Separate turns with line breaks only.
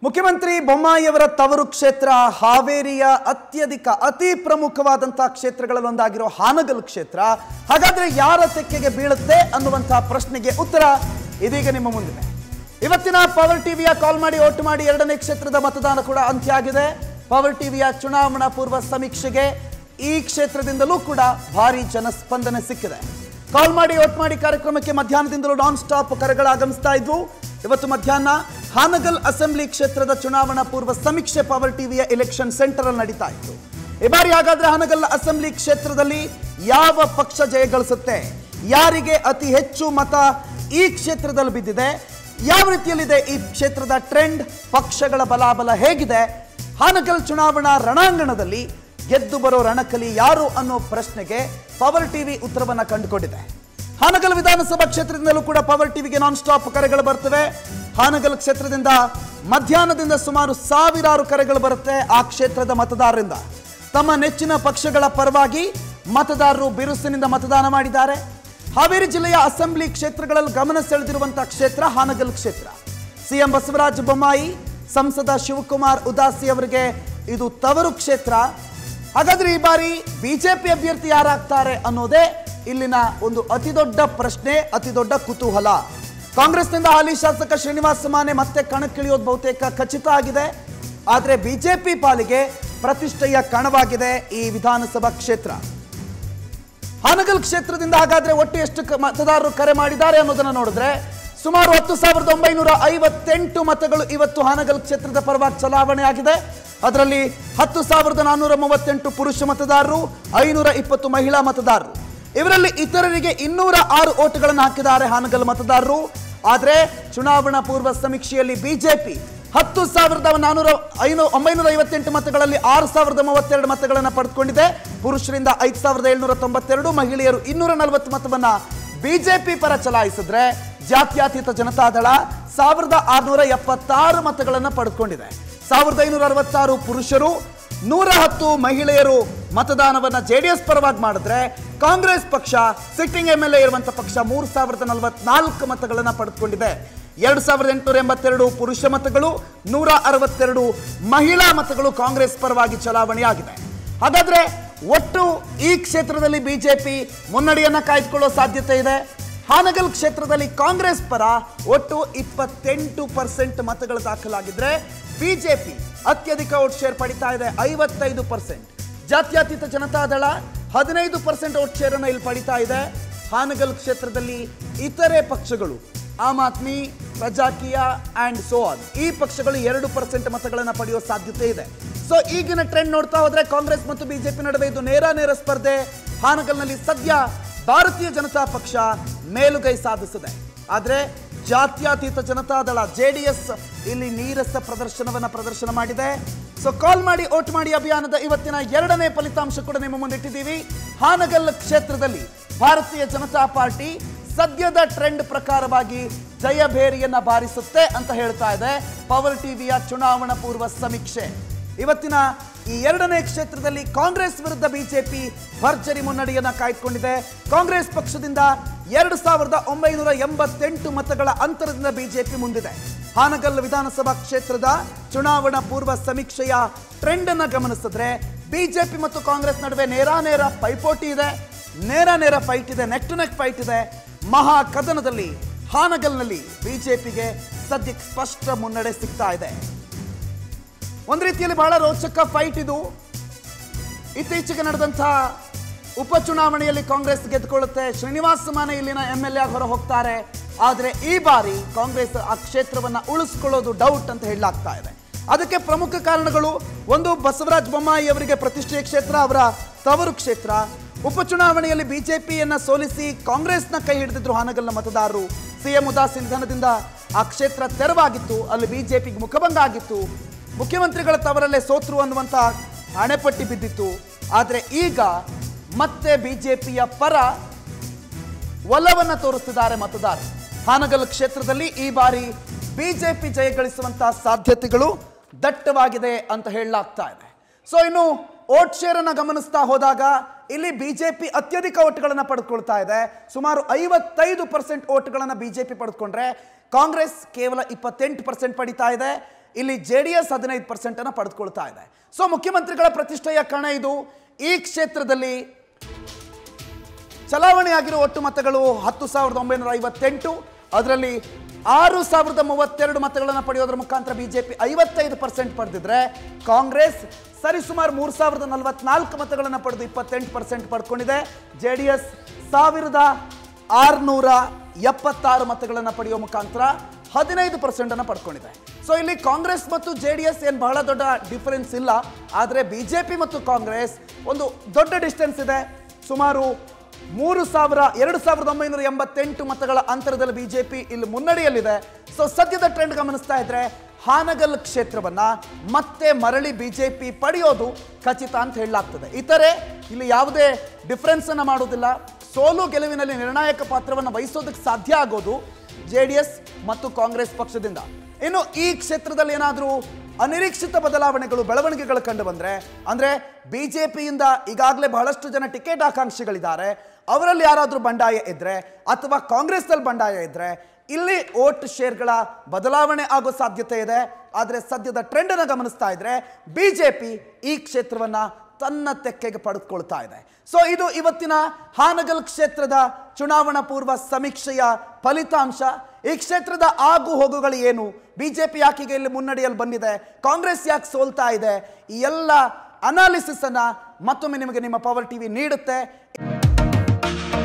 ಮುಖ್ಯಮಂತ್ರಿ ಬೊಮ್ಮಾಯಿಯವರ ತವರು ಕ್ಷೇತ್ರ ಹಾವೇರಿಯ ಅತ್ಯಧಿಕ ಅತಿ ಪ್ರಮುಖವಾದಂತಹ ಕ್ಷೇತ್ರಗಳಲ್ಲಿ ಒಂದಾಗಿರೋ ಹಾನಗಲ್ ಕ್ಷೇತ್ರ ಹಾಗಾದ್ರೆ ಯಾರ ತೆಕ್ಕೆಗೆ ಬೀಳುತ್ತೆ ಅನ್ನುವಂತಹ ಪ್ರಶ್ನೆಗೆ ಉತ್ತರ ಇದೀಗ ನಿಮ್ಮ ಮುಂದಿದೆ ಇವತ್ತಿನ ಪವರ್ ಟಿವಿಯ ಕಾಲ್ ಮಾಡಿ ಓಟ್ ಮಾಡಿ ಎರಡನೇ ಕ್ಷೇತ್ರದ ಮತದಾನ ಕೂಡ ಅಂತ್ಯ ಆಗಿದೆ ಪವರ್ ಟಿವಿಯ ಚುನಾವಣಾ ಪೂರ್ವ ಸಮೀಕ್ಷೆಗೆ ಈ ಕ್ಷೇತ್ರದಿಂದಲೂ ಕೂಡ ಭಾರಿ ಜನಸ್ಪಂದನೆ ಸಿಕ್ಕಿದೆ ಕಾಲ್ ಮಾಡಿ ಓಟ್ ಮಾಡಿ ಕಾರ್ಯಕ್ರಮಕ್ಕೆ ಮಧ್ಯಾಹ್ನದಿಂದಲೂ ನಾನ್ ಸ್ಟಾಪ್ ಕರೆಗಳು ಆಗಮಿಸ್ತಾ ಇದ್ವು ಇವತ್ತು ಮಧ್ಯಾಹ್ನ ಹಾನಗಲ್ ಅಸೆಂಬ್ಲಿ ಕ್ಷೇತ್ರದ ಚುನಾವಣಾ ಪೂರ್ವ ಸಮೀಕ್ಷೆ ಪವರ್ ಟಿವಿಯ ಎಲೆಕ್ಷನ್ ಸೆಂಟರ್ ಅಲ್ಲಿ ನಡೀತಾ ಇತ್ತು ಈ ಬಾರಿ ಹಾಗಾದ್ರೆ ಹಾನಗಲ್ ಅಸೆಂಬ್ಲಿ ಕ್ಷೇತ್ರದಲ್ಲಿ ಯಾವ ಪಕ್ಷ ಜಯಗಳಿಸುತ್ತೆ ಯಾರಿಗೆ ಅತಿ ಹೆಚ್ಚು ಮತ ಈ ಕ್ಷೇತ್ರದಲ್ಲಿ ಬಿದ್ದಿದೆ ಯಾವ ರೀತಿಯಲ್ಲಿದೆ ಈ ಕ್ಷೇತ್ರದ ಟ್ರೆಂಡ್ ಪಕ್ಷಗಳ ಬಲಾಬಲ ಹೇಗಿದೆ ಹಾನಗಲ್ ಚುನಾವಣಾ ರಣಾಂಗಣದಲ್ಲಿ ಗೆದ್ದು ಬರೋ ರಣಕಲಿ ಯಾರು ಅನ್ನೋ ಪ್ರಶ್ನೆಗೆ ಪವರ್ ಟಿವಿ ಉತ್ತರವನ್ನ ಕಂಡುಕೊಂಡಿದೆ ಹಾನಗಲ್ ವಿಧಾನಸಭಾ ಕ್ಷೇತ್ರದಿಂದಲೂ ಕೂಡ ಪವರ್ ಟಿವಿಗೆ ನಾನ್ ಸ್ಟಾಪ್ ಕರೆಗಳು ಬರ್ತವೆ ಹಾನಗಲ್ ಕ್ಷೇತ್ರದಿಂದ ಮಧ್ಯಾಹ್ನದಿಂದ ಸುಮಾರು ಸಾವಿರಾರು ಕರೆಗಳು ಬರುತ್ತೆ ಆ ಕ್ಷೇತ್ರದ ಮತದಾರರಿಂದ ತಮ್ಮ ನೆಚ್ಚಿನ ಪಕ್ಷಗಳ ಪರವಾಗಿ ಮತದಾರರು ಬಿರುಸಿನಿಂದ ಮತದಾನ ಮಾಡಿದ್ದಾರೆ ಹಾವೇರಿ ಜಿಲ್ಲೆಯ ಅಸೆಂಬ್ಲಿ ಕ್ಷೇತ್ರಗಳಲ್ಲಿ ಗಮನ ಸೆಳೆದಿರುವಂತಹ ಕ್ಷೇತ್ರ ಹಾನಗಲ್ ಕ್ಷೇತ್ರ ಸಿಎಂ ಬಸವರಾಜ ಬೊಮ್ಮಾಯಿ ಸಂಸದ ಶಿವಕುಮಾರ್ ಉದಾಸಿ ಅವರಿಗೆ ಇದು ತವರು ಕ್ಷೇತ್ರ ಹಾಗಾದ್ರೆ ಈ ಬಾರಿ ಬಿಜೆಪಿ ಅಭ್ಯರ್ಥಿ ಯಾರಾಗ್ತಾರೆ ಅನ್ನೋದೇ ಇಲ್ಲಿನ ಒಂದು ಅತಿ ದೊಡ್ಡ ಪ್ರಶ್ನೆ ಅತಿ ದೊಡ್ಡ ಕುತೂಹಲ ಕಾಂಗ್ರೆಸ್ನಿಂದ ಹಾಲಿ ಶಾಸಕ ಶ್ರೀನಿವಾಸ ಮಾನೆ ಮತ್ತೆ ಕಣಕ್ಕಿಳಿಯೋದು ಬಹುತೇಕ ಖಚಿತ ಆಗಿದೆ ಆದರೆ ಬಿಜೆಪಿ ಪಾಲಿಗೆ ಪ್ರತಿಷ್ಠೆಯ ಕಣವಾಗಿದೆ ಈ ವಿಧಾನಸಭಾ ಕ್ಷೇತ್ರ ಹಾನಗಲ್ ಕ್ಷೇತ್ರದಿಂದ ಹಾಗಾದ್ರೆ ಒಟ್ಟು ಎಷ್ಟು ಕ- ಮತದಾರರು ಕರೆ ಮಾಡಿದ್ದಾರೆ ಅನ್ನೋದನ್ನ ನೋಡಿದ್ರೆ ಸುಮಾರು ಹತ್ತು ಸಾವಿರದ ಒಂಬೈನೂರ ಐವತ್ತೆಂಟು ಮತಗಳು ಇವತ್ತು ಹಾನಗಲ್ ಕ್ಷೇತ್ರದ ಪರವಾಗಿ ಚಲಾವಣೆ ಆಗಿದೆ ಅದರಲ್ಲಿ ಹತ್ತು ಸಾವಿರದ ನಾನ್ನೂರ ಮೂವತ್ತೆಂಟು ಪುರುಷ ಮತದಾರರು ಐನೂರ ಇಪ್ಪತ್ತು ಮಹಿಳಾ ಮತದಾರರು ಇವರಲ್ಲಿ ಇತರರಿಗೆ ಇನ್ನೂರ ಆರು ಓಟುಗಳನ್ನು ಹಾಕಿದ್ದಾರೆ ಹಾನಗಲ್ ಮತದಾರರು ಆದರೆ ಚುನಾವಣಾ ಪೂರ್ವ ಸಮೀಕ್ಷೆಯಲ್ಲಿ ಬಿಜೆಪಿ ಹತ್ತು ಸಾವಿರದ ನಾನೂರ ಐನೂ ಒಂಬೈನೂರ ಐವತ್ತೆಂಟು ಮತಗಳಲ್ಲಿ ಆರು ಸಾವಿರದ ಮೂವತ್ತೆರಡು ಮತಗಳನ್ನು ಪಡೆದುಕೊಂಡಿದೆ ಪುರುಷರಿಂದ ಐದು ಸಾವಿರದ ಏಳ್ನೂರ ತೊಂಬತ್ತೆರಡು ಮಹಿಳೆಯರು ಇನ್ನೂರ ನಲವತ್ತು ಮತವನ್ನ ಬಿಜೆಪಿ ಪರ ಚಲಾಯಿಸಿದ್ರೆ ಜಾತ್ಯತೀತ ಜನತಾದಳ ಸಾವಿರದ ಆರುನೂರ ಎಪ್ಪತ್ತಾರು ಮತಗಳನ್ನು ಪಡೆದುಕೊಂಡಿದೆ ಸಾವಿರದ ಐನೂರ ಅರವತ್ತಾರು ಪುರುಷರು ನೂರ ಹತ್ತು ಮಹಿಳೆಯರು ಮತದಾನವನ್ನ ಜೆಡಿಎಸ್ ಪರವಾಗಿ ಮಾಡಿದ್ರೆ ಕಾಂಗ್ರೆಸ್ ಪಕ್ಷ ಸಿಟ್ಟಿಂಗ್ ಎಂ ಎಲ್ ಎ ಇರುವಂತ ಪಕ್ಷ ಮೂರು ಸಾವಿರದ ನಲವತ್ನಾಲ್ಕು ಮತಗಳನ್ನ ಪಡೆದುಕೊಂಡಿದೆ ಎರಡು ಸಾವಿರದ ಎಂಟುನೂರ ಎಂಬತ್ತೆರಡು ಪುರುಷ ಮತಗಳು ನೂರ ಅರವತ್ತೆರಡು ಮಹಿಳಾ ಮತಗಳು ಕಾಂಗ್ರೆಸ್ ಪರವಾಗಿ ಚಲಾವಣೆಯಾಗಿದೆ ಹಾಗಾದ್ರೆ ಒಟ್ಟು ಈ ಕ್ಷೇತ್ರದಲ್ಲಿ ಬಿಜೆಪಿ ಮುನ್ನಡೆಯನ್ನ ಕಾಯ್ದುಕೊಳ್ಳೋ ಸಾಧ್ಯತೆ ಇದೆ ಹಾನಗಲ್ ಕ್ಷೇತ್ರದಲ್ಲಿ ಕಾಂಗ್ರೆಸ್ ಪರ ಒಟ್ಟು ಇಪ್ಪತ್ತೆಂಟು ಪರ್ಸೆಂಟ್ ಮತಗಳು ದಾಖಲಾಗಿದ್ರೆ ಬಿಜೆಪಿ ಅತ್ಯಧಿಕ ವೋಟ್ ಶೇರ್ ಪಡಿತಾ ಇದೆ ಐವತ್ತೈದು ಪರ್ಸೆಂಟ್ ಜಾತ್ಯತೀತ ಜನತಾದಳ ಹದಿನೈದು ಪರ್ಸೆಂಟ್ ವೋಟ್ ಶೇರ್ ಅನ್ನು ಇಲ್ಲಿ ಪಡಿತಾ ಇದೆ ಹಾನಗಲ್ ಕ್ಷೇತ್ರದಲ್ಲಿ ಇತರೆ ಪಕ್ಷಗಳು Aam Aadmi Prajakiya and so on ಈ ಪಕ್ಷಗಳು ಎರಡು ಪರ್ಸೆಂಟ್ ಮತಗಳನ್ನು ಪಡೆಯುವ ಸಾಧ್ಯತೆ ಇದೆ ಸೊ ಈಗಿನ ಟ್ರೆಂಡ್ ನೋಡ್ತಾ ಹೋದ್ರೆ ಕಾಂಗ್ರೆಸ್ ಮತ್ತು ಬಿಜೆಪಿ ನಡುವೆ ಇದು ನೇರ ನೇರ ಸ್ಪರ್ಧೆ ಹಾನಗಲ್ನಲ್ಲಿ ಸದ್ಯ ಭಾರತೀಯ ಜನತಾ ಪಕ್ಷ ಮೇಲುಗೈ ಸಾಧಿಸಿದೆ ಆದ್ರೆ ಜಾತ್ಯತೀತ ಜನತಾದಳ ಜೆಡಿಎಸ್ ಇಲ್ಲಿ ನೀರಸ ಪ್ರದರ್ಶನವನ್ನ ಪ್ರದರ್ಶನ ಮಾಡಿದೆ ಸೊ ಕಾಲ್ ಮಾಡಿ ಓಟ್ ಮಾಡಿ ಅಭಿಯಾನದ ಇವತ್ತಿನ ಎರಡನೇ ಫಲಿತಾಂಶ ಕೂಡ ನಿಮ್ಮ ಮುಂದಿಟ್ಟಿದ್ದೀವಿ ಹಾನಗಲ್ ಕ್ಷೇತ್ರದಲ್ಲಿ ಭಾರತೀಯ ಜನತಾ ಪಾರ್ಟಿ ಸದ್ಯದ ಟ್ರೆಂಡ್ ಪ್ರಕಾರವಾಗಿ ಜಯಭೇರಿಯನ್ನ ಬಾರಿಸುತ್ತೆ ಅಂತ ಹೇಳ್ತಾ ಇದೆ ಪವರ್ ಟಿವಿಯ ಚುನಾವಣಾ ಪೂರ್ವ ಸಮೀಕ್ಷೆ ಇವತ್ತಿನ ಈ ಎರಡನೇ ಕ್ಷೇತ್ರದಲ್ಲಿ ಕಾಂಗ್ರೆಸ್ ವಿರುದ್ಧ ಬಿಜೆಪಿ ಭರ್ಜರಿ ಮುನ್ನಡೆಯನ್ನ ಕಾಯ್ದುಕೊಂಡಿದೆ ಕಾಂಗ್ರೆಸ್ ಪಕ್ಷದಿಂದ ಎರಡು ಸಾವಿರದ ಒಂಬೈನೂರ ಎಂಬತ್ತೆಂಟು ಮತಗಳ ಅಂತರದಿಂದ ಬಿಜೆಪಿ ಮುಂದಿದೆ ಹಾನಗಲ್ ವಿಧಾನಸಭಾ ಕ್ಷೇತ್ರದ ಚುನಾವಣಾ ಪೂರ್ವ ಸಮೀಕ್ಷೆಯ ಟ್ರೆಂಡ್ ಅನ್ನ ಗಮನಿಸಿದ್ರೆ ಬಿಜೆಪಿ ಮತ್ತು ಕಾಂಗ್ರೆಸ್ ನಡುವೆ ನೇರಾನೇರ ಪೈಪೋಟಿ ಇದೆ ನೇರ ನೇರ ಫೈಟ್ ಇದೆ ನೆಕ್ ಟು ನೆಕ್ ಫೈಟ್ ಇದೆ ಮಹಾ ಕದನದಲ್ಲಿ ಹಾನಗಲ್ನಲ್ಲಿ ಬಿಜೆಪಿಗೆ ಸದ್ಯಕ್ಕೆ ಸ್ಪಷ್ಟ ಮುನ್ನಡೆ ಸಿಗ್ತಾ ಇದೆ ಒಂದು ರೀತಿಯಲ್ಲಿ ಬಹಳ ರೋಚಕ ಫೈಟ್ ಇದು ಇತ್ತೀಚೆಗೆ ನಡೆದಂತಹ ಉಪಚುನಾವಣೆಯಲ್ಲಿ ಕಾಂಗ್ರೆಸ್ ಗೆದ್ದುಕೊಳ್ಳುತ್ತೆ ಶ್ರೀನಿವಾಸ ಮಾನೆ ಇಲ್ಲಿನ ಎಂ ಎಲ್ ಎ ಹೊರ ಹೋಗ್ತಾರೆ ಆದರೆ ಈ ಬಾರಿ ಕಾಂಗ್ರೆಸ್ ಆ ಕ್ಷೇತ್ರವನ್ನ ಉಳಿಸ್ಕೊಳ್ಳೋದು ಡೌಟ್ ಅಂತ ಹೇಳಲಾಗ್ತಾ ಇದೆ ಅದಕ್ಕೆ ಪ್ರಮುಖ ಕಾರಣಗಳು ಒಂದು ಬಸವರಾಜ ಬೊಮ್ಮಾಯಿ ಅವರಿಗೆ ಪ್ರತಿಷ್ಠೆಯ ಕ್ಷೇತ್ರ ಅವರ ತವರು ಕ್ಷೇತ್ರ ಉಪಚುನಾವಣೆಯಲ್ಲಿ ಬಿಜೆಪಿಯನ್ನ ಸೋಲಿಸಿ ಕಾಂಗ್ರೆಸ್ನ ಕೈ ಹಿಡಿದಿದ್ರು ಹಾನಗಲ್ನ ಮತದಾರರು ಸಿಎಂ ಉದಾಸಿ ನಿಧನದಿಂದ ಆ ಕ್ಷೇತ್ರ ತೆರವಾಗಿತ್ತು ಅಲ್ಲಿ ಬಿಜೆಪಿಗೆ ಮುಖಭಂಗ ಆಗಿತ್ತು ಮುಖ್ಯಮಂತ್ರಿಗಳ ತವರಲ್ಲೇ ಸೋತ್ರು ಅನ್ನುವಂತ ಹಣೆಪಟ್ಟಿ ಬಿದ್ದಿತ್ತು ಆದರೆ ಈಗ ಮತ್ತೆ ಬಿಜೆಪಿಯ ಪರ ಒಲವನ್ನ ತೋರಿಸ್ತಿದ್ದಾರೆ ಮತದಾರರು ಹಾನಗಲ್ ಕ್ಷೇತ್ರದಲ್ಲಿ ಈ ಬಾರಿ ಬಿಜೆಪಿ ಜಯಗಳಿಸುವಂತಹ ಸಾಧ್ಯತೆಗಳು ದಟ್ಟವಾಗಿದೆ ಅಂತ ಹೇಳಲಾಗ್ತಾ ಇದೆ ಸೊ ಇನ್ನು ಓಟ್ ಶೇರ್ ಅನ್ನ ಗಮನಿಸ್ತಾ ಹೋದಾಗ ಇಲ್ಲಿ ಬಿಜೆಪಿ ಅತ್ಯಧಿಕ ಓಟ್ಗಳನ್ನ ಪಡೆದುಕೊಳ್ತಾ ಇದೆ ಸುಮಾರು ಐವತ್ತೈದು ಪರ್ಸೆಂಟ್ ಓಟ್ಗಳನ್ನ ಬಿಜೆಪಿ ಪಡೆದುಕೊಂಡ್ರೆ ಕಾಂಗ್ರೆಸ್ ಕೇವಲ ಇಪ್ಪತ್ತೆಂಟು ಪರ್ಸೆಂಟ್ ಪಡಿತಾ ಇದೆ ಇಲ್ಲಿ ಜೆ ಡಿ ಎಸ್ ಹದಿನೈದು ಪರ್ಸೆಂಟ್ ಅನ್ನು ಪಡೆದುಕೊಳ್ತಾ ಇದೆ ಸೊ ಮುಖ್ಯಮಂತ್ರಿಗಳ ಪ್ರತಿಷ್ಠೆಯ ಕಣ ಇದು ಈ ಕ್ಷೇತ್ರದಲ್ಲಿ ಚಲಾವಣೆ ಆಗಿರುವ ಒಟ್ಟು ಮತಗಳು ಹತ್ತು ಸಾವಿರದ ಒಂಬೈನೂರ ಐವತ್ತೆಂಟು ಅದರಲ್ಲಿ ಆರು ಸಾವಿರದ ಮೂವತ್ತೆರಡು ಮತಗಳನ್ನು ಪಡೆಯೋದ್ರ ಮುಖಾಂತರ ಬಿಜೆಪಿ ಐವತ್ತೈದು ಪರ್ಸೆಂಟ್ ಪಡೆದಿದ್ರೆ ಕಾಂಗ್ರೆಸ್ ಸರಿಸುಮಾರು ಮೂರು ಸಾವಿರದ ನಲವತ್ನಾಲ್ಕು ಮತಗಳನ್ನು ಪಡೆದು ಇಪ್ಪತ್ತೆಂಟು ಪರ್ಸೆಂಟ್ ಪಡ್ಕೊಂಡಿದೆ ಜೆ ಡಿ ಎಸ್ ಸಾವಿರದ ಆರುನೂರ ಎಪ್ಪತ್ತಾರು ಮತಗಳನ್ನು ಪಡೆಯುವ ಮುಖಾಂತರ ಹದಿನೈದು ಪರ್ಸೆಂಟ್ ಅನ್ನು ಪಡ್ಕೊಂಡಿದೆ ಸೊ ಇಲ್ಲಿ ಕಾಂಗ್ರೆಸ್ ಮತ್ತು ಜೆ ಡಿ ಎಸ್ ಏನು ಬಹಳ ದೊಡ್ಡ ಡಿಫರೆನ್ಸ್ ಇಲ್ಲ ಆದರೆ ಬಿಜೆಪಿ ಮತ್ತು ಕಾಂಗ್ರೆಸ್ ಒಂದು ದೊಡ್ಡ ಡಿಸ್ಟೆನ್ಸ್ ಇದೆ ಸುಮಾರು ಮೂರು ಸಾವಿರ ಎರಡು ಸಾವಿರದ ಒಂಬೈನೂರ ಎಂಬತ್ತೆಂಟು ಮತಗಳ ಅಂತರದಲ್ಲಿ ಬಿಜೆಪಿ ಇಲ್ಲಿ ಮುನ್ನಡೆಯಲ್ಲಿದೆ ಸೊ ಸದ್ಯದ ಟ್ರೆಂಡ್ ಗಮನಿಸ್ತಾ ಇದ್ರೆ ಹಾನಗಲ್ ಕ್ಷೇತ್ರವನ್ನ ಮತ್ತೆ ಮರಳಿ ಬಿಜೆಪಿ ಪಡೆಯೋದು ಖಚಿತ ಅಂತ ಹೇಳಲಾಗ್ತದೆ ಇತರೆ ಇಲ್ಲಿ ಯಾವುದೇ ಡಿಫರೆನ್ಸ್ ಅನ್ನ ಮಾಡೋದಿಲ್ಲ ಸೋಲು ಗೆಲುವಿನಲ್ಲಿ ನಿರ್ಣಾಯಕ ಪಾತ್ರವನ್ನು ವಹಿಸೋದಕ್ಕೆ ಸಾಧ್ಯ ಆಗೋದು ಜೆ ಡಿ ಎಸ್ ಮತ್ತು ಕಾಂಗ್ರೆಸ್ ಪಕ್ಷದಿಂದ ಇನ್ನು ಈ ಕ್ಷೇತ್ರದಲ್ಲಿ ಏನಾದರೂ ಅನಿರೀಕ್ಷಿತ ಬದಲಾವಣೆಗಳು ಬೆಳವಣಿಗೆಗಳು ಕಂಡು ಬಂದ್ರೆ ಅಂದ್ರೆ ಬಿಜೆಪಿಯಿಂದ ಈಗಾಗಲೇ ಬಹಳಷ್ಟು ಜನ ಟಿಕೆಟ್ ಆಕಾಂಕ್ಷಿಗಳಿದ್ದಾರೆ ಅವರಲ್ಲಿ ಯಾರಾದರೂ ಬಂಡಾಯ ಇದ್ರೆ ಅಥವಾ ಕಾಂಗ್ರೆಸ್ನಲ್ಲಿ ಬಂಡಾಯ ಇದ್ರೆ ಇಲ್ಲಿ ಓಟ್ ಶೇರ್ಗಳ ಬದಲಾವಣೆ ಆಗೋ ಸಾಧ್ಯತೆ ಇದೆ ಆದರೆ ಸದ್ಯದ ಟ್ರೆಂಡ್ ಅನ್ನು ಗಮನಿಸ್ತಾ ಇದ್ರೆ ಬಿಜೆಪಿ ಈ ಕ್ಷೇತ್ರವನ್ನ ತನ್ನ ತೆಕ್ಕೆಗೆ ಪಡೆದುಕೊಳ್ತಾ ಇದೆ ಸೊ ಇದು ಇವತ್ತಿನ ಹಾನಗಲ್ ಕ್ಷೇತ್ರದ ಚುನಾವಣಾ ಪೂರ್ವ ಸಮೀಕ್ಷೆಯ ಫಲಿತಾಂಶ ಈ ಕ್ಷೇತ್ರದ ಆಗು ಹೋಗುಗಳು ಏನು ಬಿಜೆಪಿ ಯಾಕಿಗೆ ಇಲ್ಲಿ ಮುನ್ನಡೆಯಲ್ಲಿ ಬಂದಿದೆ ಕಾಂಗ್ರೆಸ್ ಯಾಕೆ ಸೋಲ್ತಾ ಇದೆ ಈ ಎಲ್ಲ ಅನಾಲಿಸಿಸ್ ಅನ್ನ ಮತ್ತೊಮ್ಮೆ ನಿಮಗೆ ನಿಮ್ಮ ಪವರ್ ಟಿವಿ ನೀಡುತ್ತೆ